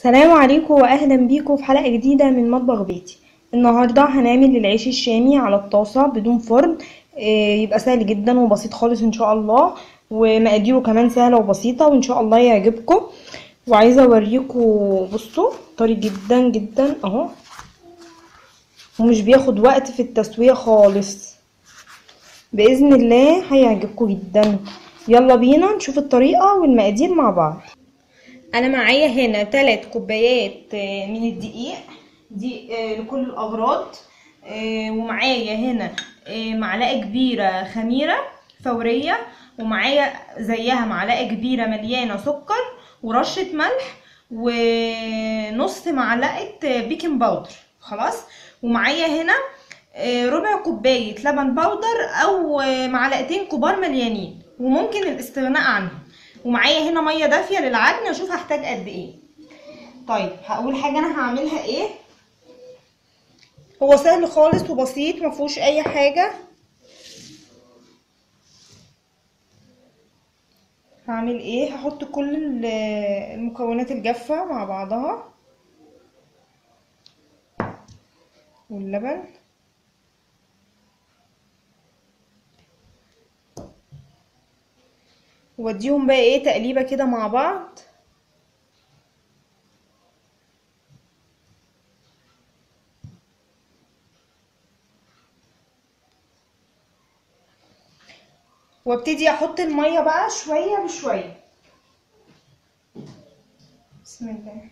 السلام عليكم واهلا بيكم في حلقه جديده من مطبخ بيتي النهارده هنعمل العيش الشامي على الطاسه بدون فرن آه، يبقى سهل جدا وبسيط خالص ان شاء الله ومقاديره كمان سهله وبسيطه وان شاء الله يعجبكم وعايزه اوريكم بصوا طري جدا جدا اهو ومش بياخد وقت في التسويه خالص باذن الله هيعجبكم جدا يلا بينا نشوف الطريقه والمقادير مع بعض انا معايا هنا ثلاث كوبايات آه، من الدقيق دي آه، لكل الاغراض آه، ومعايا هنا آه، معلقه كبيره خميره فوريه ومعايا زيها معلقه كبيره مليانه سكر ورشه ملح ونص معلقه آه، بيكنج باودر خلاص ومعايا هنا آه، ربع كوبايه لبن باودر او آه، معلقتين كبار مليانين وممكن الاستغناء عنهم ومعايا هنا ميه دافيه للعجن اشوف هحتاج قد ايه طيب اول حاجه انا هعملها ايه هو سهل خالص وبسيط مفهوش اي حاجه هعمل ايه هحط كل ال- المكونات الجافه مع بعضها واللبن واديهم بقى ايه تقليبه كده مع بعض وابتدي احط الميه بقى شويه بشويه بسم الله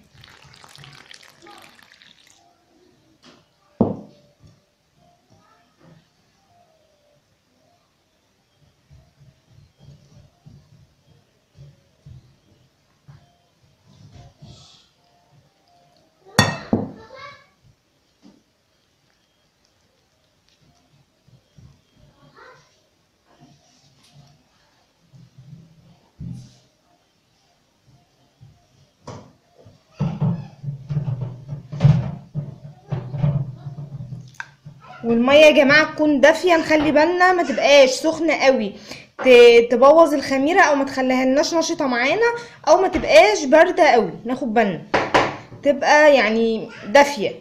والميه يا جماعه تكون دافيه نخلي بالنا ما تبقاش سخنه قوي ت- تبوظ الخميره او ما تخليهالناش نشطه معانا او ما تبقاش بارده قوي ناخد بالنا تبقى يعني دافيه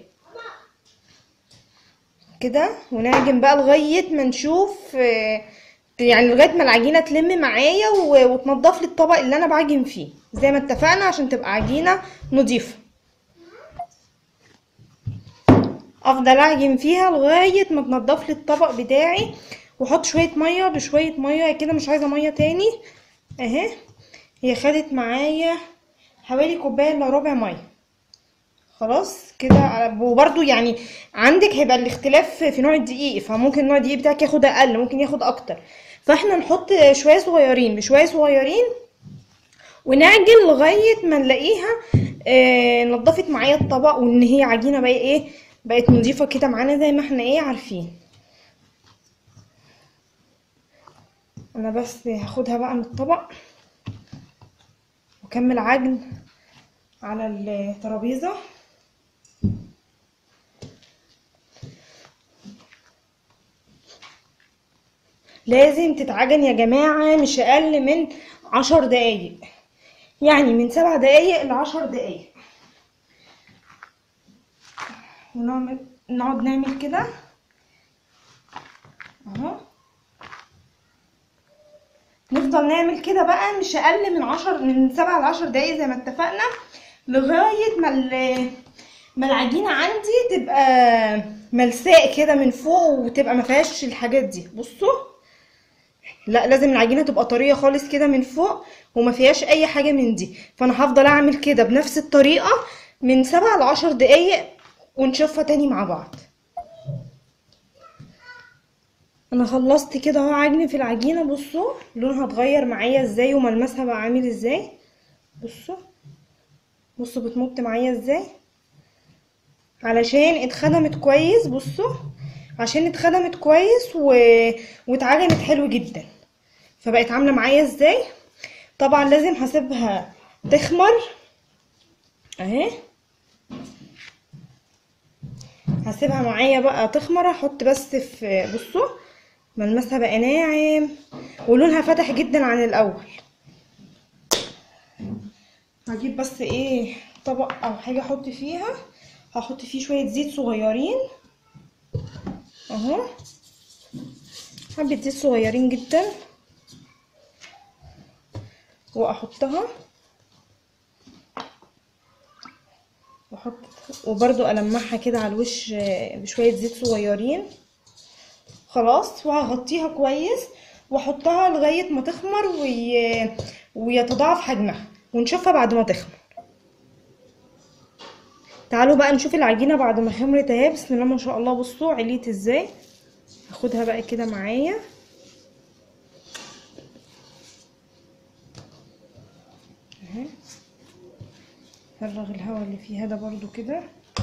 كده ونعجن بقى لغايه ما نشوف آه، يعني لغايه ما العجينه تلم معايا و- وتنضف لي الطبق اللي انا بعجن فيه زي ما اتفقنا عشان تبقى عجينه نضيفه افضل اعجن فيها لغايه ما تنضف لي الطبق بتاعي واحط شويه ميه بشويه ميه كده مش عايزه ميه تاني اهي هي خدت معايا حوالي كوبايه الا ربع ميه خلاص كده على- وبرده يعني عندك هيبقى الاختلاف في نوع الدقيق فممكن نوع الدقيق بتاعك ياخد اقل ممكن ياخد اكتر فاحنا نحط شويه صغيرين بشويه صغيرين ونعجن لغايه ما نلاقيها آه نضفت معايا الطبق وان هي عجينه بقى ايه بقت نضيفه كده معانا زي ما احنا ايه عارفين انا بس هاخدها بقى من الطبق واكمل عجن على الترابيزه لازم تتعجن يا جماعه مش اقل من عشر دقايق يعني من سبع دقايق لعشر دقايق ونعمل نقعد نعمل كده اهو نفضل نعمل كده بقى مش اقل من عشر من سبع لعشر دقايق زي ما اتفقنا لغايه ما ال- ما العجينه عندي تبقى ملساء كده من فوق وتبقى ما فيهاش الحاجات دي بصوا لا لازم العجينه تبقى طريه خالص كده من فوق وما فيهاش اي حاجه من دي فانا هفضل اعمل كده بنفس الطريقه من سبع لعشر دقايق ونشوفها تاني مع بعض انا خلصت كده اهو عجن في العجينه بصوا لونها اتغير معايا ازاي وملمسها بقى عامل ازاي بصوا بصوا بتمط معايا ازاي علشان اتخدمت كويس بصوا عشان اتخدمت كويس و... واتعجنت حلو جدا فبقت عامله معايا ازاي طبعا لازم هسيبها تخمر اهي هسيبها معايا بقى تخمر احط بس في بصوا ملمسها بقى ناعم ولونها فاتح جدا عن الاول هجيب بس ايه طبق او حاجه احط فيها هحط فيه شويه زيت صغيرين اهو حبه زيت صغيرين جدا واحطها واحط وبرضو المعها كده على الوش بشويه زيت صغيرين خلاص وهغطيها كويس واحطها لغايه ما تخمر وي... ويتضاعف حجمها ونشوفها بعد ما تخمر تعالوا بقى نشوف العجينه بعد ما خمرت اهي بسم الله ما شاء الله بصوا عليت ازاي هاخدها بقى كده معايا اهي فرغ الهواء اللي فيها ده برضو كده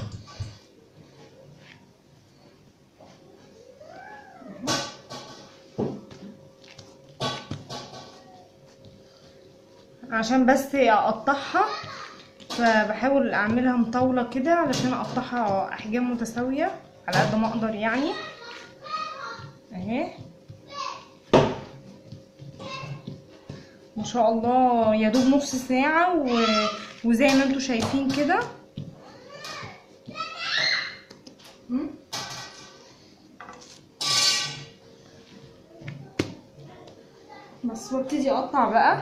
عشان بس اقطعها فبحاول اعملها مطاوله كده علشان اقطعها احجام متساويه على قد ما اقدر يعني اهي ما شاء الله يا دوب نص ساعه و... وزي ما انتوا شايفين كده م? بس وابتدي اقطع بقى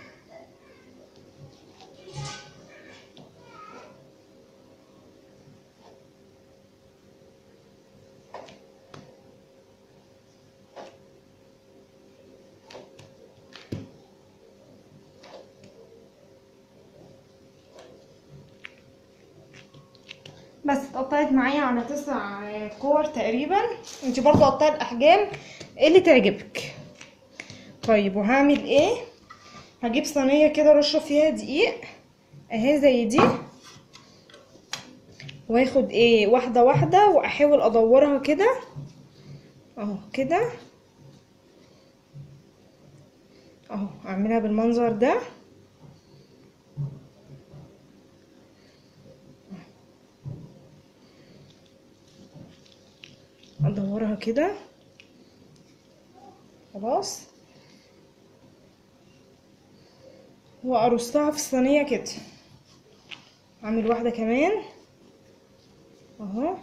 بس اتقطعت معايا على تسع كور تقريبا انت برضو قطعي الاحجام اللي تعجبك طيب وهعمل ايه هجيب صينيه كده رشه فيها دقيق اهي زي دي واخد ايه واحده واحده واحاول ادورها كده اهو كده اهو اعملها بالمنظر ده ادورها كده خلاص وارصها في الصينيه كده اعمل واحده كمان اهو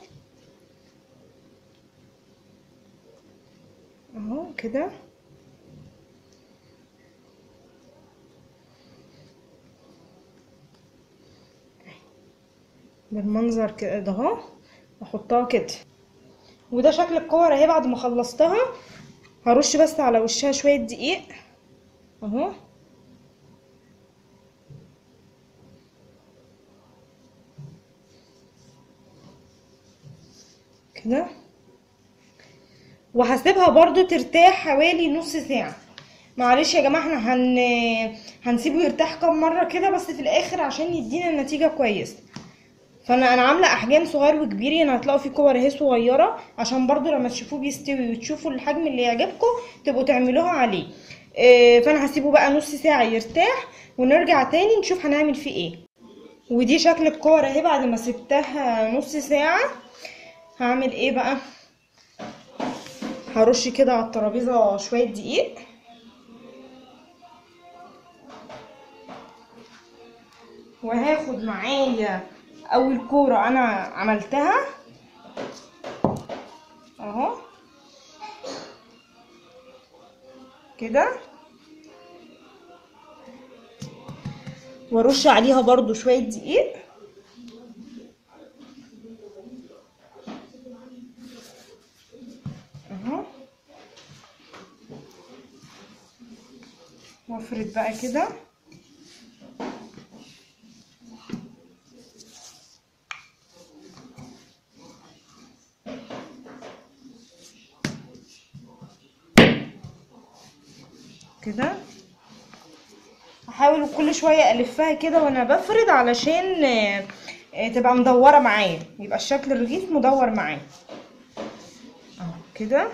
اهو كده بالمنظر كده اهو واحطها كده وده شكل الكور اهي بعد ما خلصتها هرش بس على وشها شويه دقيق اهو كده وهسيبها برضو ترتاح حوالي نص ساعه معلش يا جماعه احنا هن هنسيبه يرتاح كام مره كده بس في الاخر عشان يدينا النتيجه كويسه فانا انا عامله احجام صغير وكبير يعني هتلاقوا في كور اهي صغيره عشان برضو لما تشوفوه بيستوي وتشوفوا الحجم اللي يعجبكم تبقوا تعملوها عليه إيه فانا هسيبه بقى نص ساعه يرتاح ونرجع تاني نشوف هنعمل فيه ايه ودي شكل الكور اهي بعد ما سبتها نص ساعه هعمل ايه بقى هرش كده على الترابيزه شويه دقيق وهاخد معايا اول كوره انا عملتها اهو كده وارش عليها برضو شويه دقيق اهو وافرد بقى كده كده احاول كل شويه الفها كده وانا بفرد علشان آه، آه، تبقى مدوره معايا يبقى الشكل الرغيف مدور معايا اهو كده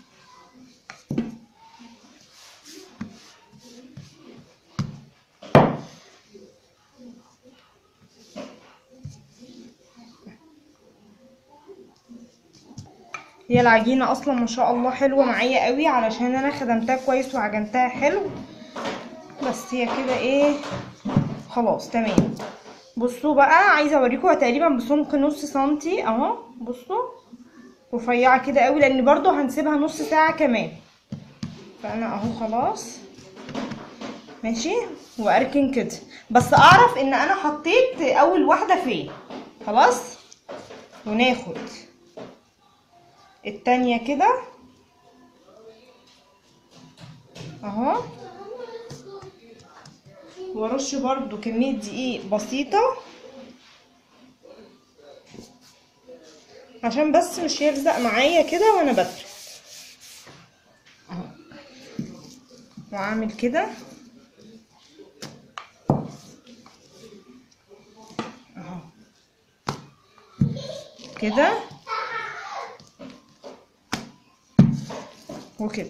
هي العجينة اصلا ما شاء الله حلوة معايا قوي علشان انا خدمتها كويس وعجنتها حلو بس هي كده ايه خلاص تمام بصوا بقى عايزه اوريكم هو تقريبا بسمك نص سنتي اهو بصوا رفيعه كده قوي لان برضو هنسيبها نص ساعه كمان فانا اهو خلاص ماشي واركن كده بس اعرف ان انا حطيت اول واحده فين خلاص وناخد التانية كده اهو وارش برضو كمية دقيق بسيطة عشان بس مش يلزق معايا كده وانا بفرد اهو واعمل كده اهو كده وكده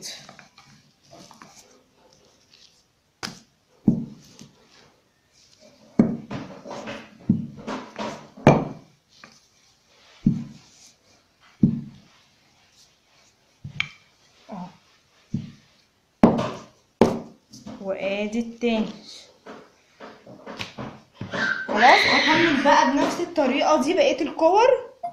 اهو وادي التاني خلاص اكمل بقى بنفس الطريقه دي بقيه الكور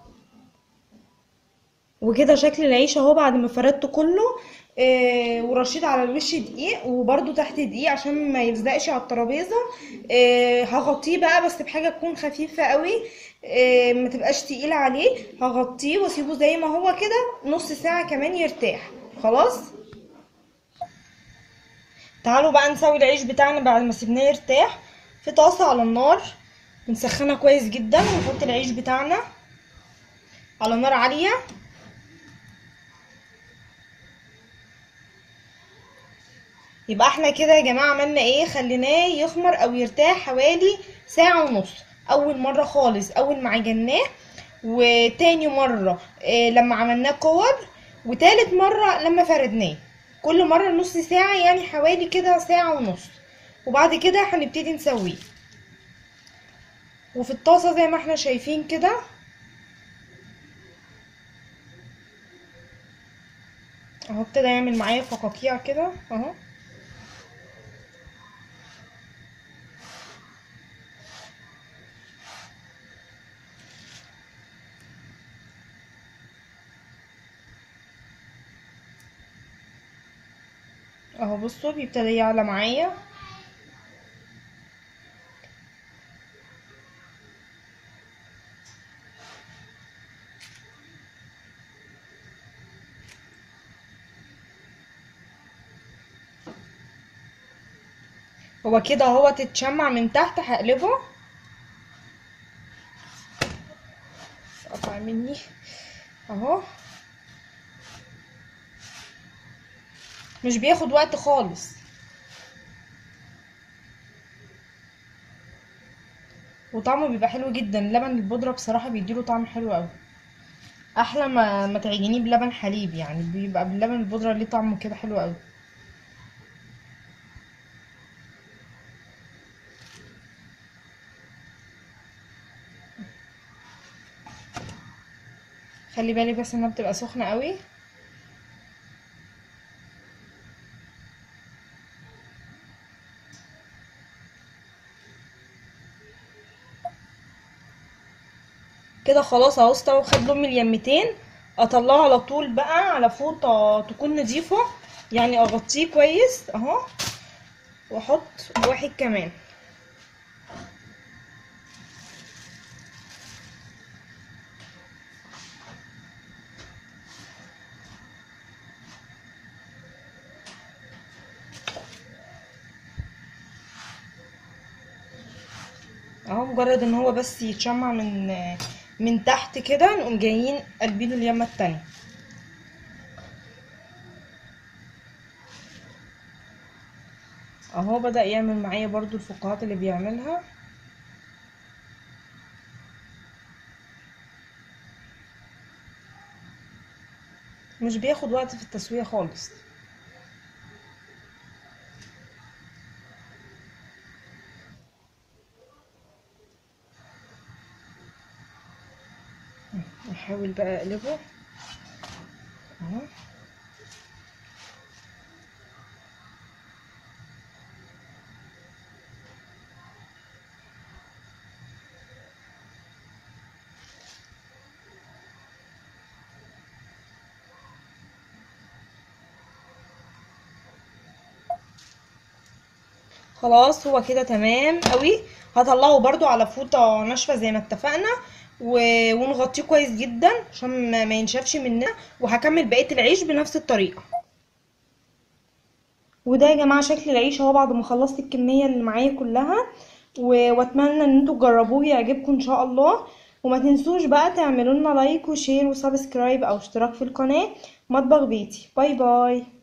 وكده شكل العيش اهو بعد ما فردته كله آه ورشيت على الوش دقيق وبرده تحت دقيق عشان ما يلزقش على الترابيزه آه هغطيه بقى بس بحاجه تكون خفيفه قوي آه ما تبقاش تقيله عليه هغطيه واسيبه زي ما هو كده نص ساعه كمان يرتاح خلاص تعالوا بقى نسوي العيش بتاعنا بعد ما سيبناه يرتاح في طاسه على النار بنسخنها كويس جدا ونحط العيش بتاعنا على نار عاليه يبقى احنا كده يا جماعه عملنا ايه خليناه يخمر او يرتاح حوالي ساعه ونص اول مره خالص اول ما عجناه وتاني مره إيه لما عملناه كور وتالت مره لما فردناه كل مره نص ساعه يعني حوالي كده ساعه ونص وبعد كده هنبتدي نسويه وفي الطاسه زي ما احنا شايفين كده اهو ابتدى يعمل معايا فقاقيع كده اهو اهو بصوا بيبتدي يعلى معايا هو كده اهو تتشمع من تحت هقلبه قطع مني اهو مش بياخد وقت خالص وطعمه بيبقى حلو جدا لبن البودرة بصراحة بيديله طعم حلو قوي احلى ما ما تعجنيه بلبن حليب يعني بيبقى باللبن البودرة ليه طعمه كده حلو قوي خلي بالي بس انها بتبقى سخنة قوي كده خلاص اهو استوى خد لون من اليمتين اطلعه على طول بقى على فوطه تكون نظيفه يعني اغطيه كويس اهو واحط واحد كمان اهو مجرد ان هو بس يتشمع من من تحت كده نقوم جايين قلبينه اليمه التانية اهو بدأ يعمل معايا برضو الفقاعات اللي بيعملها مش بياخد وقت في التسوية خالص احاول بقى اقلبه اهو خلاص هو كده تمام قوي هطلعه برضو على فوطة ناشفة زي ما اتفقنا و... ونغطيه كويس جدا عشان ما ما ينشفش مننا وهكمل بقية العيش بنفس الطريقة وده يا جماعة شكل العيش اهو بعد ما خلصت الكمية اللي معايا كلها و... واتمنى ان انتوا تجربوه يعجبكم ان شاء الله وما تنسوش بقى تعملوا لنا لايك وشير وسبسكرايب او اشتراك في القناة مطبخ بيتي باي باي